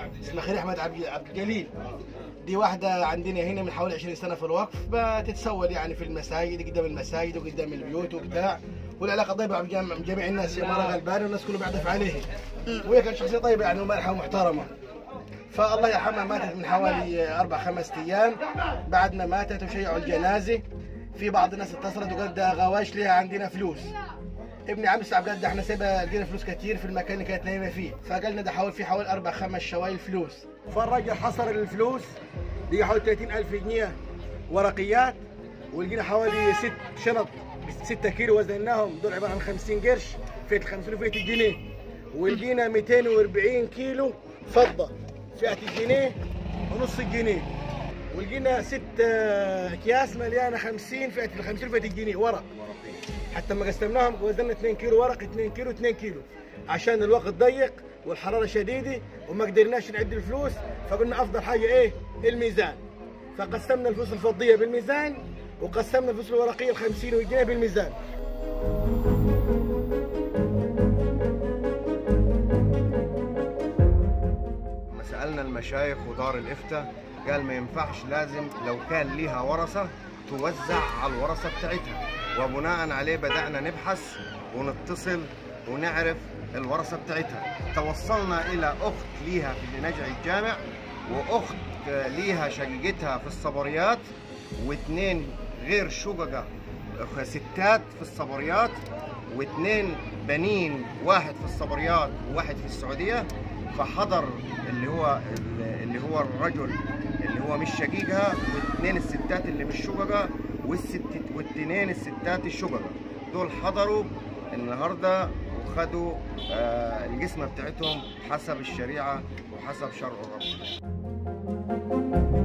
اسمها خير احمد عبد عبد الجليل دي واحدة عندنا هنا من حوالي 20 سنة في الوقف بتتسول يعني في المساجد قدام المساجد وقدام البيوت وبتاع والعلاقة طيبة مع جميع- جميع الناس يا مرة غلبانة والناس كله بيعطف عليه وهي كانت شخصية طيبة يعني ومالحة ومحترمة فالله يرحمها ماتت من حوالي أربع خمس أيام بعد ما ماتت وشيعوا الجنازة في بعض الناس اتصلت وقالت ده غواش ليها عندنا فلوس ابن عم سعد قال ده احنا سيبها لقينا فلوس كتير في المكان اللي كانت نايمه فيه فقال لنا ده حوالي في حوالي اربع خمس شوايل فلوس فالراجل حصر الفلوس لقى حوالي 30000 جنيه ورقيات ولقينا حوالي ست شنط ب 6 كيلو وزناهم دول عباره عن 50 قرش فئه ال 50 وفئه الجنيه ولقينا 240 كيلو فضه فئه الجنيه ونص الجنيه ولقينا ست آه، اكياس مليانه 50 فئه ال 50 فئه الجنيه ورق حتى ما قسمناهم وزننا 2 كيلو ورق 2 كيلو 2 كيلو عشان الوقت ضيق والحراره شديده وما قدرناش نعد الفلوس فقلنا افضل حاجه ايه الميزان فقسمنا الفلوس الفضيه بالميزان وقسمنا الفلوس الورقيه ال 50 والجنيه بالميزان لما سالنا المشايخ ودار الافتاء قال ما ينفعش لازم لو كان ليها ورثه توزع على الورثه بتاعتها وبناء عليه بدانا نبحث ونتصل ونعرف الورثه بتاعتها توصلنا الى اخت ليها في نجع الجامع واخت ليها شقيقتها في الصبريات واثنين غير شققه ستات في الصبريات واثنين بنين واحد في الصبريات وواحد في السعوديه فحضر اللي هو اللي هو الرجل اللي هو مش شقيقها واثنين الستات اللي مش شققه والست والاثنين الستات الشققه دول حضروا النهارده وخدوا آه القسمه بتاعتهم حسب الشريعه وحسب شرع الرب